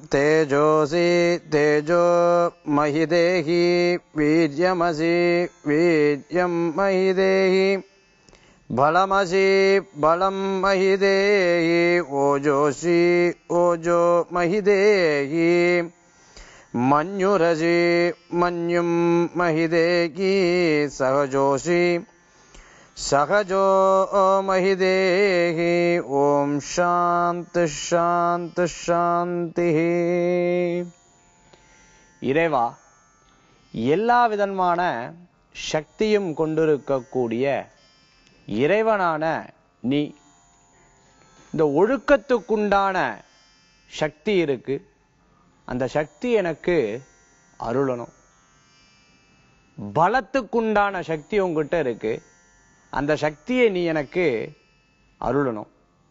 तेजोऽसि तेजो महि देहि वीर्यमसि वीर्यं महि देहि बलमसि बलं महि देहि ओजोऽसि ओजो महि देहि मन्युरसि मन्युं महि देहि सहजोऽसि सहजो महि देहि ॐ शान्ति शान्ति शान्तिः இறைவா எல்லா விதமான சக்தியும் கொண்டிருக்கக்கூடிய இறைவனான நீ இந்த ஒழுக்கத்துக்குண்டான சக்தி இருக்கு அந்த சக்தி எனக்கு அருளணும் பலத்துக்குண்டான சக்தி உங்ககிட்ட இருக்கு அந்த சக்தியை நீ எனக்கு அருளணும்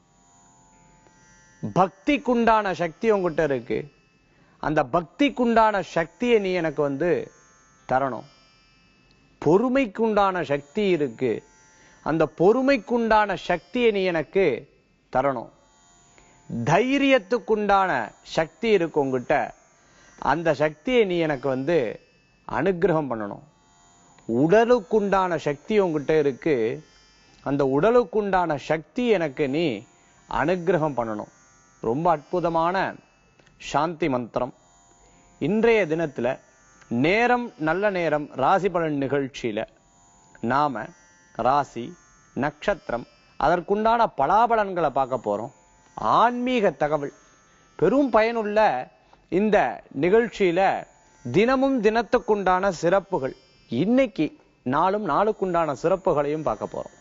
பக்திக்குண்டான சக்தி உங்ககிட்ட இருக்கு அந்த பக்திக்குண்டான சக்தியை நீ எனக்கு வந்து தரணும் பொறுமைக்குண்டான சக்தி இருக்கு அந்த பொறுமைக்குண்டான சக்தியை நீ எனக்கு தரணும் தைரியத்துக்குண்டான சக்தி இருக்கு உங்ககிட்ட அந்த சக்தியை நீ எனக்கு வந்து அனுகிரகம் பண்ணணும் உடலுக்குண்டான சக்தி உங்ககிட்ட இருக்கு அந்த உடலுக்குண்டான சக்தி எனக்கு நீ அனுகிரகம் பண்ணணும் ரொம்ப அற்புதமான சாந்தி மந்திரம் இன்றைய தினத்துல நேரம் நல்ல நேரம் ராசி பலன் நிகழ்ச்சியில நாம ராசி நட்சத்திரம் அதற்குண்டான பலாபலன்களை பார்க்க போறோம் ஆன்மீக தகவல் பெரும் பயனுள்ள இந்த நிகழ்ச்சியில தினமும் தினத்துக்குண்டான சிறப்புகள் இன்னைக்கு நாளும் நாளுக்குண்டான சிறப்புகளையும் பார்க்க போறோம்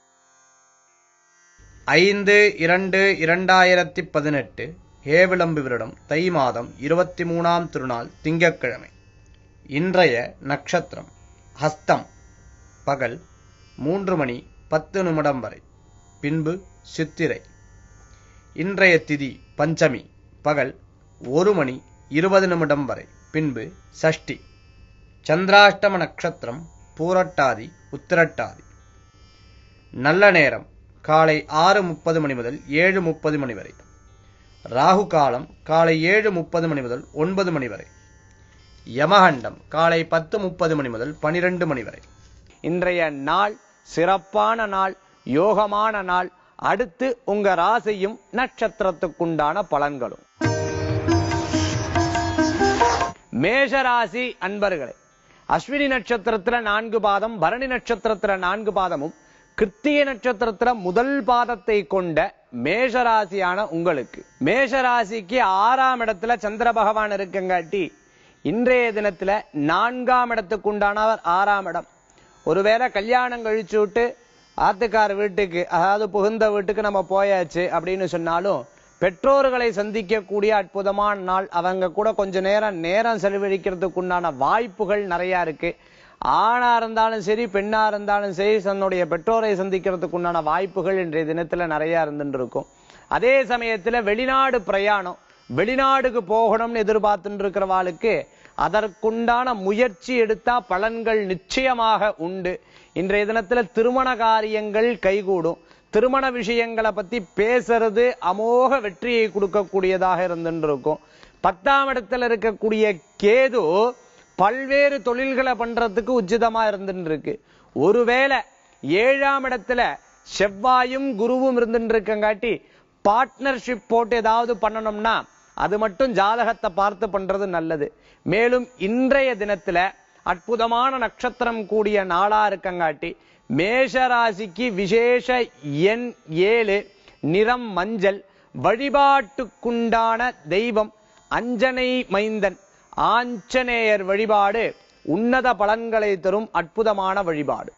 ஐந்து இரண்டு இரண்டாயிரத்தி பதினெட்டு ஏவிளம்பு வருடம் தை மாதம் இருபத்தி மூணாம் திருநாள் திங்கட்கிழமை இன்றைய நட்சத்திரம் ஹஸ்தம் பகல் மூன்று மணி பத்து நிமிடம் வரை பின்பு சித்திரை இன்றைய திதி பஞ்சமி பகல் ஒரு மணி இருபது நிமிடம் வரை பின்பு சஷ்டி சந்திராஷ்டம நட்சத்திரம் பூரட்டாதி உத்திரட்டாதி நல்ல நேரம் காலை ஆறு முப்பது மணி முதல் ஏழு முப்பது மணி வரை ராகு காலம் காலை ஏழு முப்பது மணி முதல் ஒன்பது மணி வரை யமகண்டம் காலை பத்து முப்பது மணி முதல் பனிரெண்டு மணி வரை இன்றைய நாள் சிறப்பான நாள் யோகமான நாள் அடுத்து உங்க ராசியும் நட்சத்திரத்துக்குண்டான பலன்களும் மேஷராசி அன்பர்களே அஸ்வினி நட்சத்திரத்துல நான்கு பாதம் பரணி நட்சத்திரத்துல நான்கு பாதமும் கிருத்திய நட்சத்திரத்துல முதல் பாதத்தை கொண்ட மேஷராசியான உங்களுக்கு மேஷராசிக்கு ஆறாம் இடத்துல சந்திர பகவான் இருக்குங்காட்டி இன்றைய தினத்துல நான்காம் இடத்துக்கு உண்டானவர் ஆறாம் இடம் ஒருவேளை கல்யாணம் கழிச்சு விட்டு ஆத்துக்கார் வீட்டுக்கு அதாவது புகுந்த வீட்டுக்கு நம்ம போயாச்சு அப்படின்னு சொன்னாலும் பெற்றோர்களை சந்திக்கக்கூடிய அற்புதமான நாள் அவங்க கூட கொஞ்ச நேரம் நேரம் செலவழிக்கிறதுக்கு உண்டான வாய்ப்புகள் நிறைய இருக்கு ஆணா இருந்தாலும் சரி பெண்ணா இருந்தாலும் சரி தன்னுடைய பெற்றோரை சந்திக்கிறதுக்கு உண்டான வாய்ப்புகள் இன்றைய தினத்துல நிறைய இருந்துட்டு இருக்கும் அதே சமயத்துல வெளிநாடு பிரயாணம் வெளிநாடுக்கு போகணும்னு எதிர்பார்த்துட்டு இருக்கிறவாளுக்கு அதற்குண்டான முயற்சி எடுத்தா பலன்கள் நிச்சயமாக உண்டு இன்றைய தினத்துல திருமண காரியங்கள் கைகூடும் திருமண விஷயங்களை பத்தி பேசுறது அமோக வெற்றியை கொடுக்கக்கூடியதாக இருந்துட்டு இருக்கும் பத்தாம் இடத்துல இருக்கக்கூடிய கேது பல்வேறு தொழில்களை பண்றதுக்கு உச்சிதமா இருந்துட்டு இருக்கு ஒருவேளை ஏழாம் இடத்துல செவ்வாயும் குருவும் இருந்துட்டு இருக்கங்காட்டி பார்ட்னர்ஷிப் போட்டு ஏதாவது பண்ணணும்னா அது மட்டும் ஜாதகத்தை பார்த்து பண்றது நல்லது மேலும் இன்றைய தினத்துல அற்புதமான நட்சத்திரம் கூடிய நாளா இருக்கங்காட்டி மேஷராசிக்கு விசேஷ எண் ஏழு நிறம் மஞ்சள் வழிபாட்டுக்குண்டான தெய்வம் அஞ்சனை மைந்தன் ஆஞ்சநேயர் வழிபாடு உன்னத பலன்களை தரும் அற்புதமான வழிபாடு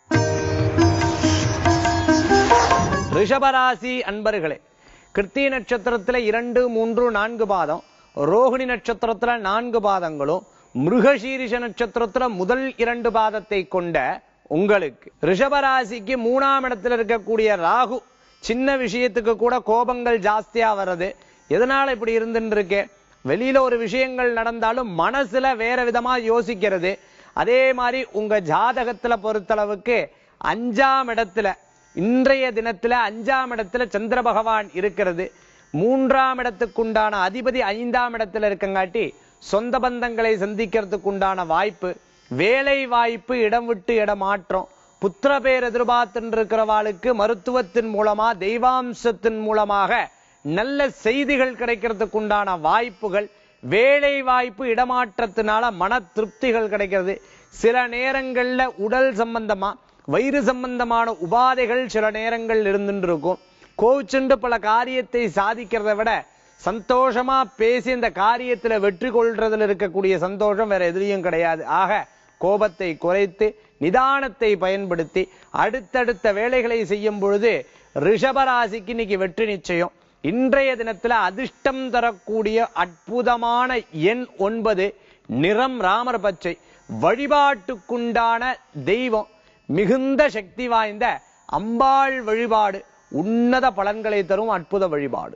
ரிஷபராசி அன்பர்களே கிருத்திய நட்சத்திரத்துல இரண்டு மூன்று நான்கு பாதம் ரோகிணி நட்சத்திரத்துல நான்கு பாதங்களும் மிருகசீரிஷ நட்சத்திரத்துல முதல் இரண்டு பாதத்தை கொண்ட உங்களுக்கு ரிஷபராசிக்கு மூணாம் இடத்துல இருக்கக்கூடிய ராகு சின்ன விஷயத்துக்கு கூட கோபங்கள் ஜாஸ்தியா வர்றது எதனால இப்படி இருந்துட்டு இருக்கே வெளியில ஒரு விஷயங்கள் நடந்தாலும் மனசுல வேற விதமா யோசிக்கிறது அதே மாதிரி உங்க ஜாதகத்துல பொறுத்தளவுக்கு அஞ்சாம் இடத்துல இன்றைய தினத்துல அஞ்சாம் இடத்துல சந்திர பகவான் இருக்கிறது மூன்றாம் இடத்துக்குண்டான அதிபதி ஐந்தாம் இடத்துல இருக்கங்காட்டி சொந்த பந்தங்களை சந்திக்கிறதுக்கு உண்டான வாய்ப்பு வேலை வாய்ப்பு இடம் விட்டு இடம் மாற்றம் புத்திர பேர் எதிர்பார்த்துட்டு இருக்கிறவாளுக்கு மருத்துவத்தின் மூலமா தெய்வாம்சத்தின் மூலமாக நல்ல செய்திகள் கிடைக்கிறதுக்கு உண்டான வாய்ப்புகள் வேலை வாய்ப்பு இடமாற்றத்தினால மன திருப்திகள் கிடைக்கிறது சில நேரங்கள்ல உடல் சம்பந்தமா வயிறு சம்பந்தமான உபாதைகள் சில நேரங்கள் இருந்துட்டு இருக்கும் கோவிச்சுண்டு பல காரியத்தை சாதிக்கிறதை விட சந்தோஷமா பேசி இந்த காரியத்துல வெற்றி கொள்றதுல இருக்கக்கூடிய சந்தோஷம் வேற எதுலயும் கிடையாது ஆக கோபத்தை குறைத்து நிதானத்தை பயன்படுத்தி அடுத்தடுத்த வேலைகளை செய்யும் பொழுது ரிஷபராசிக்கு இன்னைக்கு வெற்றி நிச்சயம் இன்றைய தினத்துல அதிர்ஷ்டம் தரக்கூடிய அற்புதமான எண் ஒன்பது நிறம் ராமர் பச்சை வழிபாட்டுக்குண்டான தெய்வம் மிகுந்த சக்தி வாய்ந்த அம்பாள் வழிபாடு உன்னத பலன்களை தரும் அற்புத வழிபாடு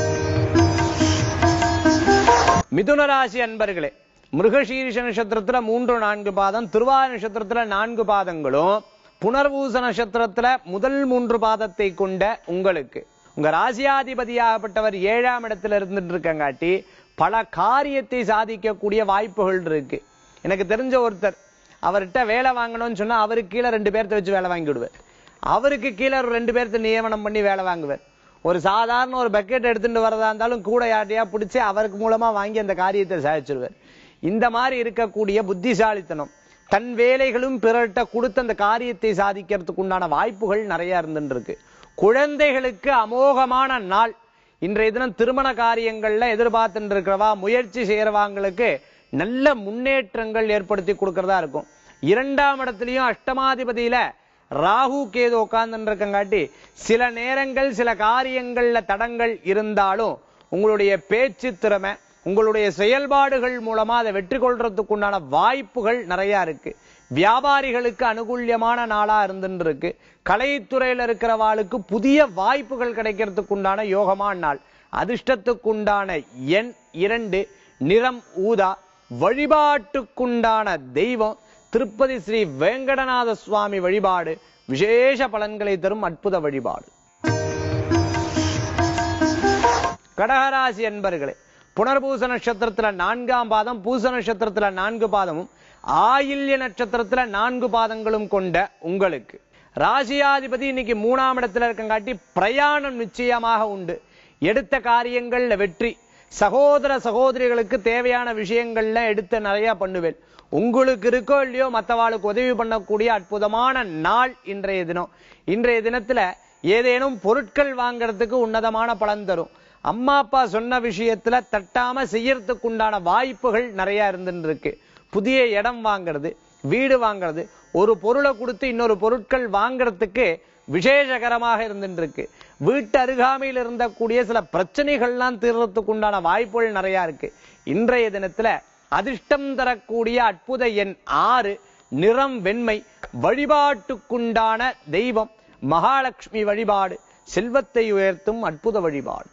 மிதுன ராசி அன்பர்களே மிருகசீரிஷ நட்சத்திரத்துல மூன்று நான்கு பாதம் திருவார நட்சத்திரத்துல நான்கு பாதங்களும் புனர்வூச நட்சத்திரத்துல முதல் மூன்று பாதத்தை கொண்ட உங்களுக்கு உங்க ராசியாதிபதியாகப்பட்டவர் ஏழாம் இடத்துல இருந்துட்டு இருக்கங்காட்டி பல காரியத்தை சாதிக்கக்கூடிய வாய்ப்புகள் இருக்கு எனக்கு தெரிஞ்ச ஒருத்தர் அவர்கிட்ட வேலை வாங்கணும்னு சொன்னா அவருக்கு கீழே ரெண்டு பேர்த்த வச்சு வேலை வாங்கி விடுவார் அவருக்கு கீழே ஒரு ரெண்டு பேர்த்த நியமனம் பண்ணி வேலை வாங்குவார் ஒரு சாதாரண ஒரு பக்கெட் எடுத்துட்டு வரதா இருந்தாலும் கூட யார்ட்டையா பிடிச்சி அவருக்கு மூலமா வாங்கி அந்த காரியத்தை சாதிச்சிருவார் இந்த மாதிரி இருக்கக்கூடிய புத்திசாலித்தனம் தன் வேலைகளும் பிறர்கிட்ட கொடுத்து அந்த காரியத்தை சாதிக்கிறதுக்கு உண்டான வாய்ப்புகள் நிறைய இருந்துட்டு இருக்கு குழந்தைகளுக்கு அமோகமான நாள் இன்றைய தினம் திருமண காரியங்கள்ல எதிர்பார்த்துட்டு இருக்கிறவா முயற்சி செய்யறவாங்களுக்கு நல்ல முன்னேற்றங்கள் ஏற்படுத்தி கொடுக்கறதா இருக்கும் இரண்டாம் இடத்துலயும் அஷ்டமாதிபதியில ராகு கேது உட்கார்ந்து இருக்கங்காட்டி சில நேரங்கள் சில காரியங்கள்ல தடங்கள் இருந்தாலும் உங்களுடைய பேச்சு திறமை உங்களுடைய செயல்பாடுகள் மூலமா அதை வெற்றி கொள்றதுக்கு உண்டான வாய்ப்புகள் நிறைய இருக்கு வியாபாரிகளுக்கு அனுகூல்யமான நாளா இருந்துட்டு இருக்கு கலைத்துறையில இருக்கிறவாளுக்கு புதிய வாய்ப்புகள் கிடைக்கிறதுக்கு உண்டான யோகமான நாள் அதிர்ஷ்டத்துக்குண்டான எண் இரண்டு நிறம் ஊதா வழிபாட்டுக்குண்டான தெய்வம் திருப்பதி ஸ்ரீ வேங்கடநாத சுவாமி வழிபாடு விசேஷ பலன்களை தரும் அற்புத வழிபாடு கடகராசி என்பர்களே புனர்பூச நட்சத்திரத்துல நான்காம் பாதம் பூச நட்சத்திரத்துல நான்கு பாதமும் ஆயில்ய நட்சத்திரத்துல நான்கு பாதங்களும் கொண்ட உங்களுக்கு ராசியாதிபதி இன்னைக்கு மூணாம் இடத்துல இருக்கங்காட்டி பிரயாணம் நிச்சயமாக உண்டு எடுத்த காரியங்கள்ல வெற்றி சகோதர சகோதரிகளுக்கு தேவையான விஷயங்கள்ல எடுத்து நிறைய பண்ணுவேன் உங்களுக்கு இருக்கோ இல்லையோ மற்றவாளுக்கு உதவி பண்ணக்கூடிய அற்புதமான நாள் இன்றைய தினம் இன்றைய தினத்துல ஏதேனும் பொருட்கள் வாங்குறதுக்கு உன்னதமான பலன் தரும் அம்மா அப்பா சொன்ன விஷயத்துல தட்டாம செய்யறதுக்கு உண்டான வாய்ப்புகள் நிறைய இருந்துட்டு இருக்கு புதிய இடம் வாங்குறது வீடு வாங்குறது ஒரு பொருளை கொடுத்து இன்னொரு பொருட்கள் வாங்குறதுக்கு விசேஷகரமாக இருந்துட்டு இருக்கு வீட்டு அருகாமையில் இருந்தக்கூடிய சில பிரச்சனைகள்லாம் தீர்றதுக்கு உண்டான வாய்ப்புகள் நிறைய இருக்கு இன்றைய தினத்துல அதிர்ஷ்டம் தரக்கூடிய அற்புத எண் ஆறு நிறம் வெண்மை வழிபாட்டுக்குண்டான தெய்வம் மகாலட்சுமி வழிபாடு செல்வத்தை உயர்த்தும் அற்புத வழிபாடு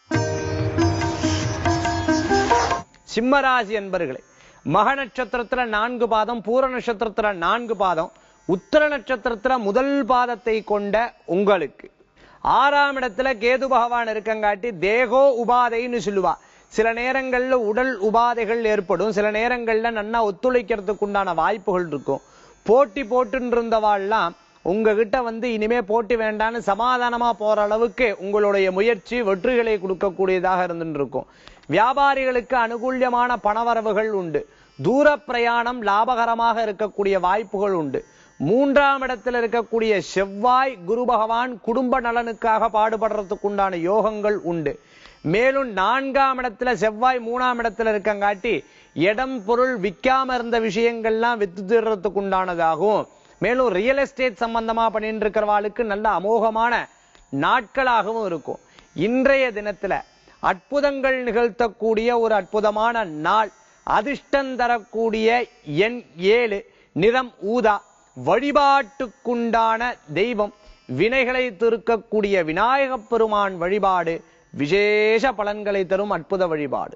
சிம்மராசி என்பர்களே மக நட்சத்திரத்துல நான்கு பாதம் பூர நட்சத்திரத்துல நான்கு பாதம் உத்தர நட்சத்திரத்துல முதல் பாதத்தை கொண்ட உங்களுக்கு ஆறாம் இடத்துல கேது பகவான் இருக்கங்காட்டி தேகோ உபாதைன்னு சொல்லுவா சில நேரங்கள்ல உடல் உபாதைகள் ஏற்படும் சில நேரங்கள்ல நன்னா ஒத்துழைக்கிறதுக்கு உண்டான வாய்ப்புகள் இருக்கும் போட்டி போட்டுன்னு இருந்தவாள்லாம் உங்ககிட்ட வந்து இனிமே போட்டி வேண்டான்னு சமாதானமா போற அளவுக்கு உங்களுடைய முயற்சி வெற்றிகளை கொடுக்கக்கூடியதாக இருந்துட்டு இருக்கும் வியாபாரிகளுக்கு அனுகூல்யமான பணவரவுகள் உண்டு தூர பிரயாணம் லாபகரமாக இருக்கக்கூடிய வாய்ப்புகள் உண்டு மூன்றாம் இடத்துல இருக்கக்கூடிய செவ்வாய் குரு பகவான் குடும்ப நலனுக்காக பாடுபடுறதுக்கு உண்டான யோகங்கள் உண்டு மேலும் நான்காம் இடத்துல செவ்வாய் மூணாம் இடத்துல இருக்கங்காட்டி இடம் பொருள் விற்காம இருந்த விஷயங்கள்லாம் வித்து தீர்றதுக்கு உண்டானதாகும் மேலும் ரியல் எஸ்டேட் சம்பந்தமா பண்ணிட்டு இருக்கிறவாளுக்கு நல்ல அமோகமான நாட்களாகவும் இருக்கும் இன்றைய தினத்துல அற்புதங்கள் நிகழ்த்தக்கூடிய ஒரு அற்புதமான நாள் அதிர்ஷ்டம் தரக்கூடிய எண் ஏழு நிறம் ஊதா வழிபாட்டுக்குண்டான தெய்வம் வினைகளை திருக்கக்கூடிய விநாயகப் பெருமான் வழிபாடு விசேஷ பலன்களை தரும் அற்புத வழிபாடு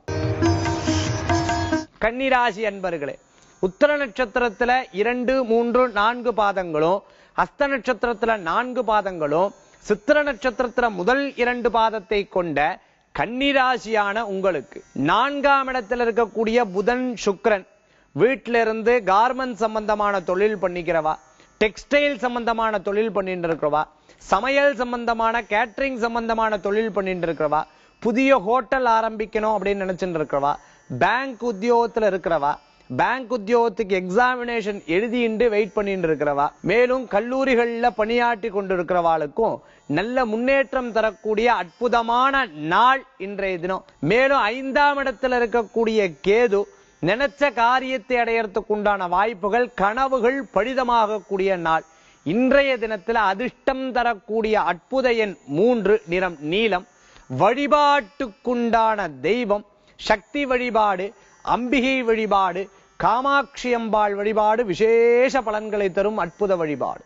கன்னிராசி அன்பர்களே உத்தர நட்சத்திரத்துல இரண்டு மூன்று நான்கு பாதங்களும் ஹஸ்த நட்சத்திரத்துல நான்கு பாதங்களும் சித்திர நட்சத்திரத்துல முதல் இரண்டு பாதத்தை கொண்ட கன்னிராசியான உங்களுக்கு நான்காம் இடத்துல இருக்கக்கூடிய புதன் சுக்கிரன் வீட்டில இருந்து கார்மெண்ட் சம்பந்தமான தொழில் பண்ணிக்கிறவா டெக்ஸ்டைல் சம்பந்தமான தொழில் பண்ணிட்டு இருக்கிறவா சமையல் சம்பந்தமான கேட்டரிங் சம்பந்தமான தொழில் பண்ணிட்டு இருக்கிறவா புதிய ஹோட்டல் ஆரம்பிக்கணும் அப்படின்னு நினைச்சுட்டு இருக்கிறவா பேங்க் உத்தியோகத்துல இருக்கிறவா பேங்க் உத்தியோகத்துக்கு எக்ஸாமினேஷன் எழுதிண்டு வெயிட் பண்ணிட்டு இருக்கிறவா மேலும் கல்லூரிகள்ல பணியாற்றி கொண்டிருக்கிறவாளுக்கும் நல்ல முன்னேற்றம் தரக்கூடிய அற்புதமான நாள் இன்றைய தினம் மேலும் ஐந்தாம் இடத்துல இருக்கக்கூடிய கேது நினைச்ச காரியத்தை அடையறதுக்கு உண்டான வாய்ப்புகள் கனவுகள் பழிதமாகக்கூடிய நாள் இன்றைய தினத்துல அதிர்ஷ்டம் தரக்கூடிய அற்புத எண் மூன்று நிறம் நீலம் வழிபாட்டுக்குண்டான தெய்வம் சக்தி வழிபாடு அம்பிகை வழிபாடு காமாட்சி அம்பாள் வழிபாடு விசேஷ பலன்களை தரும் அற்புத வழிபாடு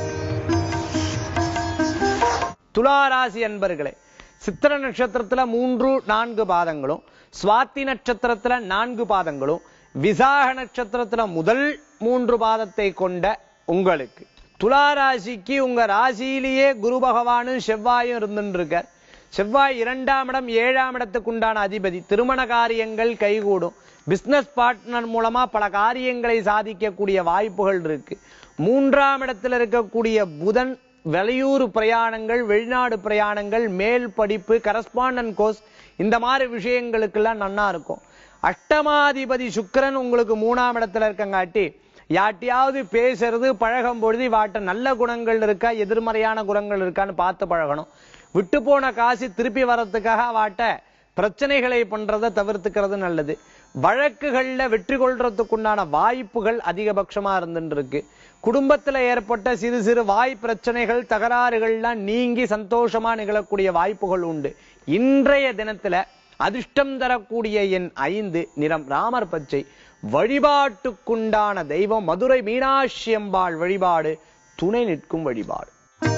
துளாராசி அன்பர்களே சித்திர நட்சத்திரத்துல மூன்று நான்கு பாதங்களும் சுவாதி நட்சத்திரத்துல நான்கு பாதங்களும் விசாக நட்சத்திரத்துல முதல் மூன்று பாதத்தை கொண்ட உங்களுக்கு துளாராசிக்கு உங்க ராசியிலேயே குரு பகவானும் செவ்வாயும் இருந்துட்டு இருக்கார் செவ்வாய் இரண்டாம் இடம் ஏழாம் இடத்துக்கு உண்டான அதிபதி திருமண காரியங்கள் கைகூடும் பிசினஸ் பார்ட்னர் மூலமா பல காரியங்களை சாதிக்கக்கூடிய வாய்ப்புகள் இருக்கு மூன்றாம் இடத்துல இருக்கக்கூடிய புதன் வெளியூர் பிரயாணங்கள் வெளிநாடு பிரயாணங்கள் மேல் படிப்பு கரஸ்பாண்டன்ட் கோர்ஸ் இந்த மாதிரி விஷயங்களுக்கெல்லாம் நன்னா இருக்கும் அஷ்டமாதிபதி சுக்கிரன் உங்களுக்கு மூணாம் இடத்துல இருக்கங்காட்டி யார்ட்டையாவது பேசுறது பழகும் பொழுது வாட்ட நல்ல குணங்கள் இருக்கா எதிர்மறையான குணங்கள் இருக்கான்னு பார்த்து பழகணும் விட்டு போன காசு திருப்பி வர்றதுக்காக வாட்ட பிரச்சனைகளை பண்றதை தவிர்த்துக்கிறது நல்லது வழக்குகள்ல வெற்றி கொள்றதுக்குண்டான வாய்ப்புகள் அதிகபட்சமா இருந்துட்டு இருக்கு குடும்பத்துல ஏற்பட்ட சிறு சிறு வாய் பிரச்சனைகள் தகராறுகள்லாம் நீங்கி சந்தோஷமா நிகழக்கூடிய வாய்ப்புகள் உண்டு இன்றைய தினத்துல அதிர்ஷ்டம் தரக்கூடிய எண் ஐந்து நிறம் ராமர் பச்சை வழிபாட்டுக்குண்டான தெய்வம் மதுரை மீனாட்சி அம்பாள் வழிபாடு துணை நிற்கும் வழிபாடு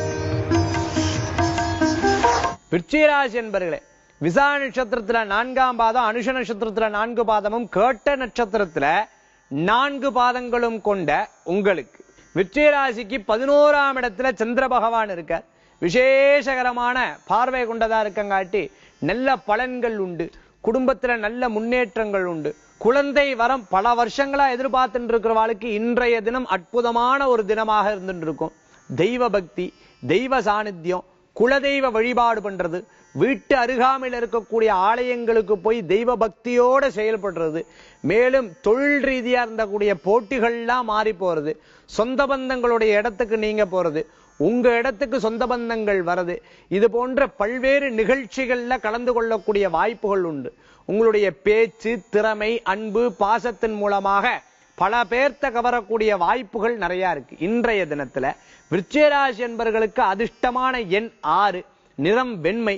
விருச்சிகராசி என்பர்களே விசா நட்சத்திரத்துல நான்காம் பாதம் அனுஷ நட்சத்திரத்துல நான்கு பாதமும் கேட்ட நட்சத்திரத்துல நான்கு பாதங்களும் கொண்ட உங்களுக்கு விருச்சிகராசிக்கு பதினோராம் இடத்துல சந்திர பகவான் இருக்கார் விசேஷகரமான பார்வை கொண்டதா இருக்கங்காட்டி நல்ல பலன்கள் உண்டு குடும்பத்துல நல்ல முன்னேற்றங்கள் உண்டு குழந்தை வரம் பல வருஷங்களா எதிர்பார்த்துட்டு இருக்கிறவாளுக்கு இன்றைய தினம் அற்புதமான ஒரு தினமாக இருந்துட்டு இருக்கும் தெய்வ பக்தி தெய்வ சாநித்தியம் குலதெய்வ வழிபாடு பண்றது வீட்டு அருகாமையில் இருக்கக்கூடிய ஆலயங்களுக்கு போய் தெய்வ பக்தியோட செயல்படுறது மேலும் தொழில் ரீதியா இருந்தக்கூடிய போட்டிகள்லாம் மாறி போறது சொந்த பந்தங்களுடைய இடத்துக்கு நீங்க போறது உங்க இடத்துக்கு சொந்த பந்தங்கள் வருது இது போன்ற பல்வேறு நிகழ்ச்சிகள்ல கலந்து கொள்ளக்கூடிய வாய்ப்புகள் உண்டு உங்களுடைய பேச்சு திறமை அன்பு பாசத்தின் மூலமாக பல பேர்த்த கவரக்கூடிய வாய்ப்புகள் நிறைய இருக்கு இன்றைய தினத்துல விருச்சிகராசி என்பவர்களுக்கு அதிர்ஷ்டமான எண் ஆறு நிறம் வெண்மை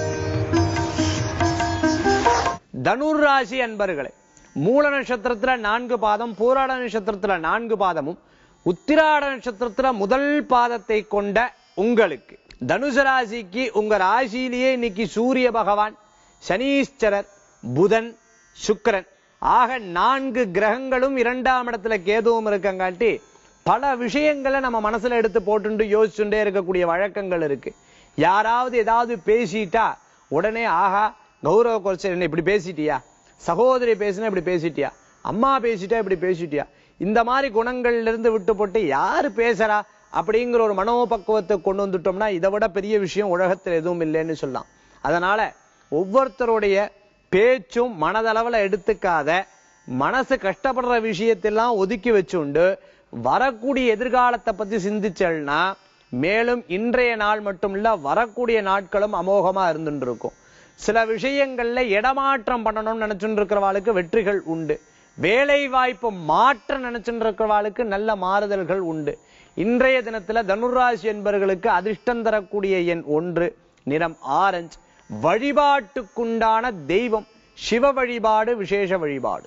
தனுர் ராசி அன்பர்களே மூல நட்சத்திரத்துல நான்கு பாதம் பூராட நட்சத்திரத்துல நான்கு பாதமும் உத்திராட நட்சத்திரத்துல முதல் பாதத்தை கொண்ட உங்களுக்கு தனுசு ராசிக்கு உங்க ராசியிலேயே இன்னைக்கு சூரிய பகவான் சனீஸ்வரர் புதன் சுக்கிரன் ஆக நான்கு கிரகங்களும் இரண்டாம் இடத்துல கேதுவும் இருக்கங்காட்டி பல விஷயங்களை நம்ம மனசுல எடுத்து போட்டுண்டு யோசிச்சுட்டே இருக்கக்கூடிய வழக்கங்கள் இருக்கு யாராவது ஏதாவது பேசிட்டா உடனே ஆஹா கௌரவ குறைச்சல் என்ன இப்படி பேசிட்டியா சகோதரி பேசினா இப்படி பேசிட்டியா அம்மா பேசிட்டா இப்படி பேசிட்டியா இந்த மாதிரி குணங்கள்ல இருந்து விட்டு போட்டு யாரு பேசுறா அப்படிங்கிற ஒரு மனோபக்குவத்தை கொண்டு வந்துட்டோம்னா இதை விட பெரிய விஷயம் உலகத்தில் எதுவும் இல்லைன்னு சொல்லலாம் அதனால ஒவ்வொருத்தருடைய பேச்சும் மனதளவுல எடுத்துக்காத மனசு கஷ்டப்படுற விஷயத்தெல்லாம் ஒதுக்கி வச்சுண்டு வரக்கூடிய எதிர்காலத்தை பத்தி சிந்திச்சல்னா மேலும் இன்றைய நாள் மட்டும் இல்ல வரக்கூடிய நாட்களும் அமோகமா இருந்துட்டு இருக்கும் சில விஷயங்கள்ல இடமாற்றம் பண்ணணும்னு நினைச்சுட்டு இருக்கிறவாளுக்கு வெற்றிகள் உண்டு வேலை வாய்ப்பு மாற்ற நினைச்சுட்டு இருக்கிறவாளுக்கு நல்ல மாறுதல்கள் உண்டு இன்றைய தினத்துல தனுராசி என்பவர்களுக்கு அதிர்ஷ்டம் தரக்கூடிய எண் ஒன்று நிறம் ஆரஞ்சு வழிபாட்டுக்குண்டான தெய்வம் சிவ வழிபாடு விசேஷ வழிபாடு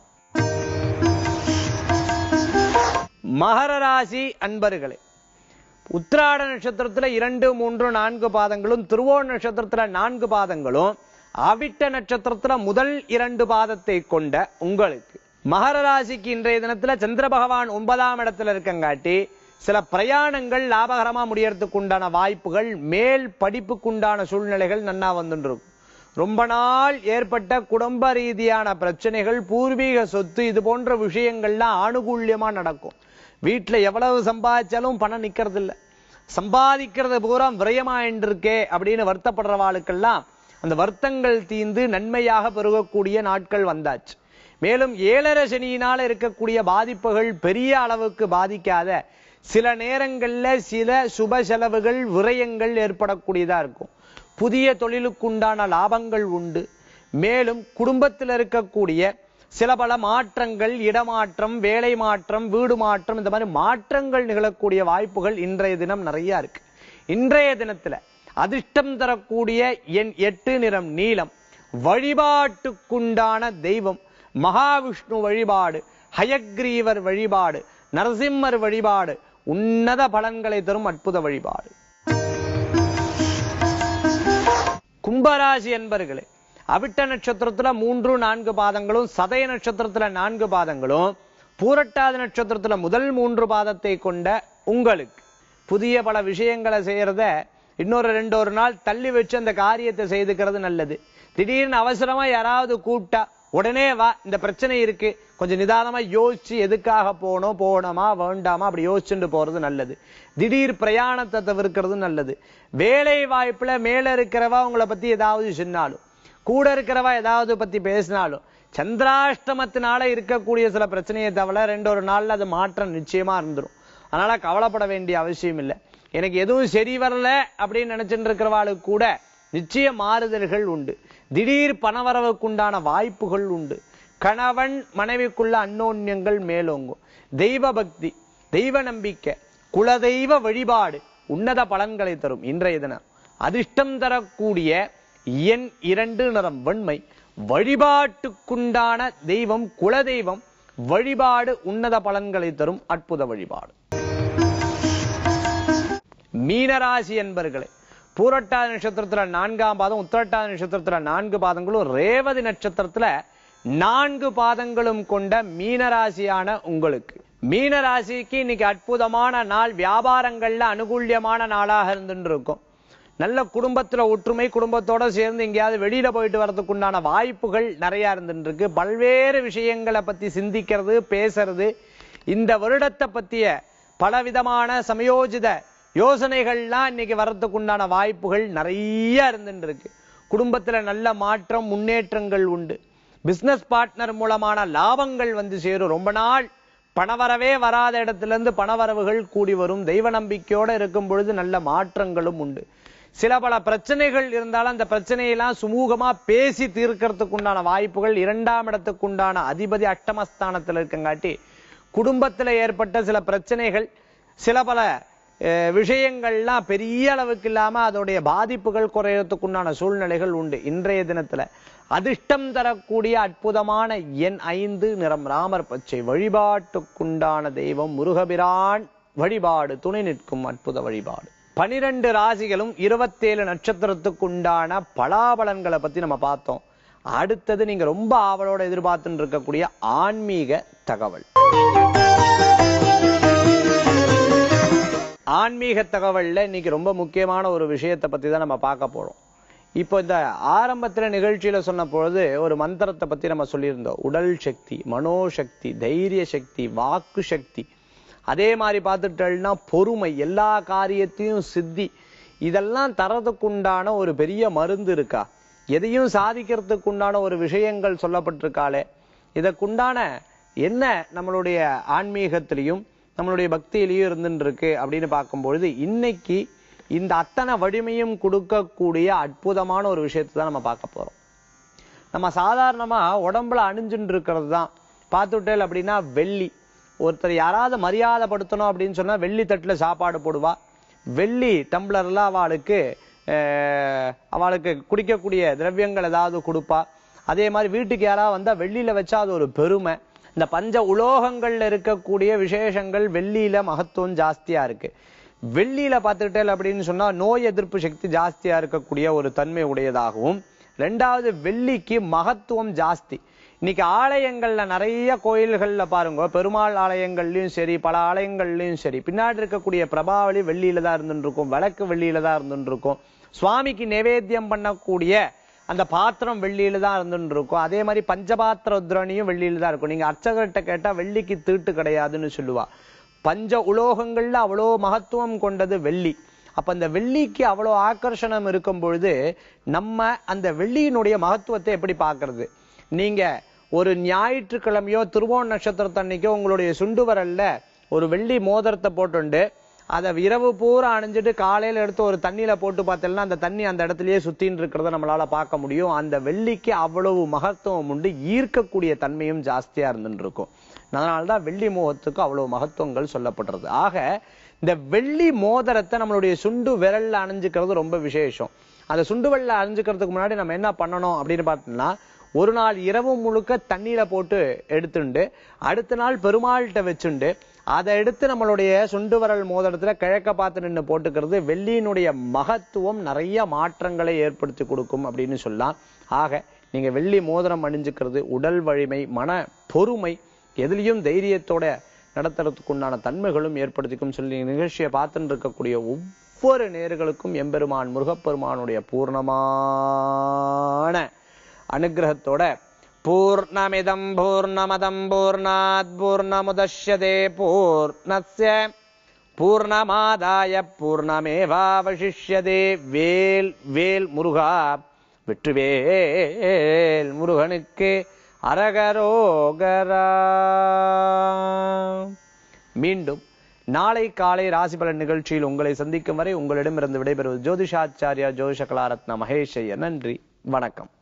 மகர ராசி அன்பர்களே உத்திராட நட்சத்திரத்துல இரண்டு மூன்று நான்கு பாதங்களும் திருவோண நட்சத்திரத்துல நான்கு பாதங்களும் அவிட்ட நட்சத்திரத்துல முதல் இரண்டு பாதத்தை கொண்ட உங்களுக்கு மகர ராசிக்கு இன்றைய தினத்துல சந்திர பகவான் ஒன்பதாம் இடத்துல இருக்கங்காட்டி சில பிரயாணங்கள் லாபகரமா முடியறதுக்கு உண்டான வாய்ப்புகள் மேல் படிப்புக்குண்டான சூழ்நிலைகள் நன்னா வந்துட்டு இருக்கும் ரொம்ப நாள் ஏற்பட்ட குடும்ப ரீதியான பிரச்சனைகள் பூர்வீக சொத்து இது போன்ற விஷயங்கள்லாம் ஆணுகூல்யமா நடக்கும் வீட்டுல எவ்வளவு சம்பாதிச்சாலும் பணம் நிக்கிறது இல்ல சம்பாதிக்கிறது பூரா விரயமாயின்னு இருக்கே அப்படின்னு வருத்தப்படுறவாளுக்கெல்லாம் அந்த வருத்தங்கள் தீந்து நன்மையாக பெருகக்கூடிய நாட்கள் வந்தாச்சு மேலும் ஏழரை சனியினால இருக்கக்கூடிய பாதிப்புகள் பெரிய அளவுக்கு பாதிக்காத சில நேரங்கள்ல சில சுப செலவுகள் விரயங்கள் ஏற்படக்கூடியதா இருக்கும் புதிய தொழிலுக்குண்டான லாபங்கள் உண்டு மேலும் குடும்பத்தில் இருக்கக்கூடிய சில பல மாற்றங்கள் இடமாற்றம் வேலை மாற்றம் வீடு மாற்றம் இந்த மாதிரி மாற்றங்கள் நிகழக்கூடிய வாய்ப்புகள் இன்றைய தினம் நிறைய இருக்கு இன்றைய தினத்துல அதிர்ஷ்டம் தரக்கூடிய என் எட்டு நிறம் நீலம் வழிபாட்டுக்குண்டான தெய்வம் மகாவிஷ்ணு வழிபாடு ஹயக்ரீவர் வழிபாடு நரசிம்மர் வழிபாடு உன்னத பலன்களை தரும் அற்புத வழிபாடு கும்பராசி என்பர்களே அவிட்ட நட்சத்திரத்துல மூன்று நான்கு பாதங்களும் சதய நட்சத்திரத்துல நான்கு பாதங்களும் பூரட்டாதி நட்சத்திரத்துல முதல் மூன்று பாதத்தை கொண்ட உங்களுக்கு புதிய பல விஷயங்களை செய்யறத இன்னொரு ரெண்டு ஒரு நாள் தள்ளி வச்சு அந்த காரியத்தை செய்துக்கிறது நல்லது திடீர்னு அவசரமா யாராவது கூப்பிட்டா உடனே வா இந்த பிரச்சனை இருக்கு கொஞ்சம் நிதானமா யோசிச்சு எதுக்காக போகணும் போகணுமா வேண்டாமா அப்படி யோசிச்சுட்டு போறது நல்லது திடீர் பிரயாணத்தை தவிர்க்கிறது நல்லது வேலை வாய்ப்புல மேல இருக்கிறவா உங்களை பத்தி ஏதாவது சொன்னாலும் கூட இருக்கிறவா ஏதாவது பத்தி பேசினாலும் சந்திராஷ்டமத்தினால இருக்கக்கூடிய சில பிரச்சனையை தவிர ரெண்டு ஒரு நாள்ல அது மாற்றம் நிச்சயமா இருந்துரும் அதனால கவலைப்பட வேண்டிய அவசியம் இல்லை எனக்கு எதுவும் சரி வரல அப்படின்னு நினைச்சிட்டு இருக்கிறவாளுக்கு கூட நிச்சய மாறுதல்கள் உண்டு திடீர் பணவரவுக்குண்டான வாய்ப்புகள் உண்டு கணவன் மனைவிக்குள்ள அன்னோன்யங்கள் மேலோங்கும் தெய்வ பக்தி தெய்வ நம்பிக்கை குலதெய்வ வழிபாடு உன்னத பலன்களை தரும் இன்றைய தினம் அதிர்ஷ்டம் தரக்கூடிய எண் இரண்டு நிறம் வெண்மை வழிபாட்டுக்குண்டான தெய்வம் குலதெய்வம் வழிபாடு உன்னத பலன்களை தரும் அற்புத வழிபாடு மீனராசி என்பர்களே பூரட்டாதி நட்சத்திரத்துல நான்காம் பாதம் உத்திரட்டாதி நட்சத்திரத்துல நான்கு பாதங்களும் ரேவதி நட்சத்திரத்துல நான்கு பாதங்களும் கொண்ட மீனராசியான உங்களுக்கு மீனராசிக்கு இன்னைக்கு அற்புதமான நாள் வியாபாரங்கள்ல அனுகூல்யமான நாளாக இருந்துட்டு இருக்கும் நல்ல குடும்பத்துல ஒற்றுமை குடும்பத்தோட சேர்ந்து எங்கேயாவது வெளியில போயிட்டு வரதுக்கு உண்டான வாய்ப்புகள் நிறைய இருந்துட்டு இருக்கு பல்வேறு விஷயங்களை பத்தி சிந்திக்கிறது பேசுறது இந்த வருடத்தை பத்திய பலவிதமான சமயோஜித யோசனைகள்லாம் இன்னைக்கு வர்றதுக்கு உண்டான வாய்ப்புகள் நிறைய இருந்துட்டு இருக்கு குடும்பத்துல நல்ல மாற்றம் முன்னேற்றங்கள் உண்டு பிசினஸ் பார்ட்னர் மூலமான லாபங்கள் வந்து சேரும் ரொம்ப நாள் பணவரவே வராத இடத்துல இருந்து பணவரவுகள் கூடி வரும் தெய்வ நம்பிக்கையோட இருக்கும் பொழுது நல்ல மாற்றங்களும் உண்டு சில பல பிரச்சனைகள் இருந்தாலும் அந்த பிரச்சனையெல்லாம் சுமூகமா பேசி தீர்க்கறதுக்கு உண்டான வாய்ப்புகள் இரண்டாம் இடத்துக்கு உண்டான அதிபதி அஷ்டமஸ்தானத்துல இருக்கங்காட்டி குடும்பத்துல ஏற்பட்ட சில பிரச்சனைகள் சில பல அஹ், விஷயங்கள்லாம் பெரிய அளவுக்கு இல்லாம அதோடைய பாதிப்புகள் குறையறதுக்கு உண்டான சூழ்நிலைகள் உண்டு இன்றைய தினத்துல அதிர்ஷ்டம் தரக்கூடிய அற்புதமான எண் ஐந்து நிறம் ராமர் பச்சை வழிபாட்டுக்குண்டான தெய்வம் முருகபிரான் வழிபாடு துணை நிற்கும் அற்புத வழிபாடு பனிரெண்டு ராசிகளும் இருபத்தேழு நட்சத்திரத்துக்குண்டான பலாபலன்களை பத்தி நம்ம பார்த்தோம் அடுத்தது நீங்க ரொம்ப ஆவலோட எதிர்பார்த்துட்டு இருக்கக்கூடிய ஆன்மீக தகவல் ஆன்மீக தகவல்ல இன்னைக்கு ரொம்ப முக்கியமான ஒரு விஷயத்தை பத்தி தான் நம்ம பார்க்க போறோம் இப்போ இந்த ஆரம்பத்துல நிகழ்ச்சியில சொன்ன பொழுது ஒரு மந்திரத்தை பத்தி நம்ம சொல்லியிருந்தோம் உடல் சக்தி மனோசக்தி தைரிய சக்தி வாக்கு சக்தி அதே மாதிரி பார்த்துட்டோம்னா பொறுமை எல்லா காரியத்தையும் சித்தி இதெல்லாம் தரதுக்குண்டான ஒரு பெரிய மருந்து இருக்கா எதையும் சாதிக்கிறதுக்கு உண்டான ஒரு விஷயங்கள் சொல்லப்பட்டிருக்காளே இதற்குண்டான என்ன நம்மளுடைய ஆன்மீகத்திலையும் நம்மளுடைய பக்தியிலையும் இருந்துட்டு இருக்கு அப்படின்னு பார்க்கும்பொழுது இன்னைக்கு இந்த அத்தனை வலிமையும் கொடுக்கக்கூடிய அற்புதமான ஒரு விஷயத்தை தான் நம்ம பார்க்க போறோம் நம்ம சாதாரணமா உடம்புல அணிஞ்சுட்டு இருக்கிறது தான் பார்த்துட்டேல் அப்படின்னா வெள்ளி ஒருத்தர் யாராவது மரியாதைப்படுத்தணும் அப்படின்னு சொன்னா வெள்ளி தட்டுல சாப்பாடு போடுவா வெள்ளி டம்ளர்ல அவளுக்கு அஹ், அவளுக்கு குடிக்கக்கூடிய திரவியங்கள் ஏதாவது கொடுப்பா அதே மாதிரி வீட்டுக்கு யாராவது வந்தா வெள்ளியில வச்சா அது ஒரு பெருமை இந்த பஞ்ச உலோகங்கள்ல இருக்கக்கூடிய விசேஷங்கள் வெள்ளியில மகத்துவம் ஜாஸ்தியா இருக்கு வெள்ளியில பார்த்துக்கிட்டேன் அப்படின்னு சொன்னா நோய் எதிர்ப்பு சக்தி ஜாஸ்தியா இருக்கக்கூடிய ஒரு தன்மை உடையதாகவும் ரெண்டாவது வெள்ளிக்கு மகத்துவம் ஜாஸ்தி இன்னைக்கு ஆலயங்கள்ல நிறைய கோயில்கள்ல பாருங்க பெருமாள் ஆலயங்கள்லயும் சரி பல ஆலயங்கள்லயும் சரி பின்னாடி இருக்கக்கூடிய பிரபாவளி வெள்ளியில தான் இருந்துட்டு இருக்கும் விளக்கு வெள்ளியில தான் இருந்துட்டு இருக்கும் சுவாமிக்கு நிவேத்தியம் பண்ணக்கூடிய அந்த பாத்திரம் வெள்ளியில தான் இருந்துட்டு இருக்கும் அதே மாதிரி பஞ்சபாத்திர உத்ரணியும் வெள்ளியில தான் இருக்கும் நீங்க அர்ச்சகர்கிட்ட கேட்டா வெள்ளிக்கு தீட்டு கிடையாதுன்னு சொல்லுவா பஞ்ச உலோகங்கள்ல அவ்வளோ மகத்துவம் கொண்டது வெள்ளி அப்ப அந்த வெள்ளிக்கு அவ்வளோ ஆக்கர்ஷணம் இருக்கும் பொழுது நம்ம அந்த வெள்ளியினுடைய மகத்துவத்தை எப்படி பார்க்கிறது நீங்க ஒரு ஞாயிற்றுக்கிழமையோ திருவோண நட்சத்திரத்தன்னைக்கோ உங்களுடைய சுண்டு வரல்ல ஒரு வெள்ளி மோதிரத்தை போட்டுண்டு அதை இரவு பூரா அணிஞ்சிட்டு காலையில எடுத்து ஒரு தண்ணியில போட்டு பார்த்தோம்னா அந்த தண்ணி அந்த இடத்துலயே சுத்தின்னு இருக்கிறத நம்மளால பார்க்க முடியும் அந்த வெள்ளிக்கு அவ்வளவு மகத்துவம் உண்டு ஈர்க்கக்கூடிய தன்மையும் ஜாஸ்தியா இருந்துட்டு இருக்கும் அதனாலதான் வெள்ளி மோகத்துக்கு அவ்வளவு மகத்துவங்கள் சொல்லப்படுறது ஆக இந்த வெள்ளி மோதிரத்தை நம்மளுடைய சுண்டு விரல்ல அணிஞ்சுக்கிறது ரொம்ப விசேஷம் அந்த சுண்டு விரல்ல அணிஞ்சுக்கிறதுக்கு முன்னாடி நம்ம என்ன பண்ணணும் அப்படின்னு பார்த்தோம்னா ஒரு நாள் இரவு முழுக்க தண்ணீரை போட்டு எடுத்துண்டு அடுத்த நாள் பெருமாள்கிட்ட வச்சுண்டு அதை எடுத்து நம்மளுடைய சுண்டு விரல் மோதிரத்துல கிழக்க பார்த்து நின்று போட்டுக்கிறது வெள்ளியினுடைய மகத்துவம் நிறைய மாற்றங்களை ஏற்படுத்தி கொடுக்கும் அப்படின்னு சொல்லலாம் ஆக நீங்க வெள்ளி மோதிரம் அணிஞ்சுக்கிறது உடல் வலிமை மன பொறுமை எதுலயும் தைரியத்தோட நடத்துறதுக்கு உண்டான தன்மைகளும் ஏற்படுத்திக்கும் சொல்லி நிகழ்ச்சியை பார்த்துட்டு இருக்கக்கூடிய ஒவ்வொரு நேர்களுக்கும் எம்பெருமான் முருகப்பெருமானுடைய பூர்ணமான அனுகிரகத்தோட பூர்ணமிதம் பூர்ணமதம் பூர்ணாத் பூர்ணமுதஷ்யதே பூர்ணஸ்ய பூர்ணமாதாய பூர்ணமேவாவசிஷ்யதே வேல் வேல் முருகா வெற்றுவேல் முருகனுக்கு அரகரோகரா மீண்டும் நாளை காலை ராசி பலன் நிகழ்ச்சியில் உங்களை சந்திக்கும் வரை உங்களிடமிருந்து விடைபெறுவது ஜோதிஷாச்சாரியா ஜோதிஷ கலாரத்ன மகேஷ் ஐயர் நன்றி வணக்கம்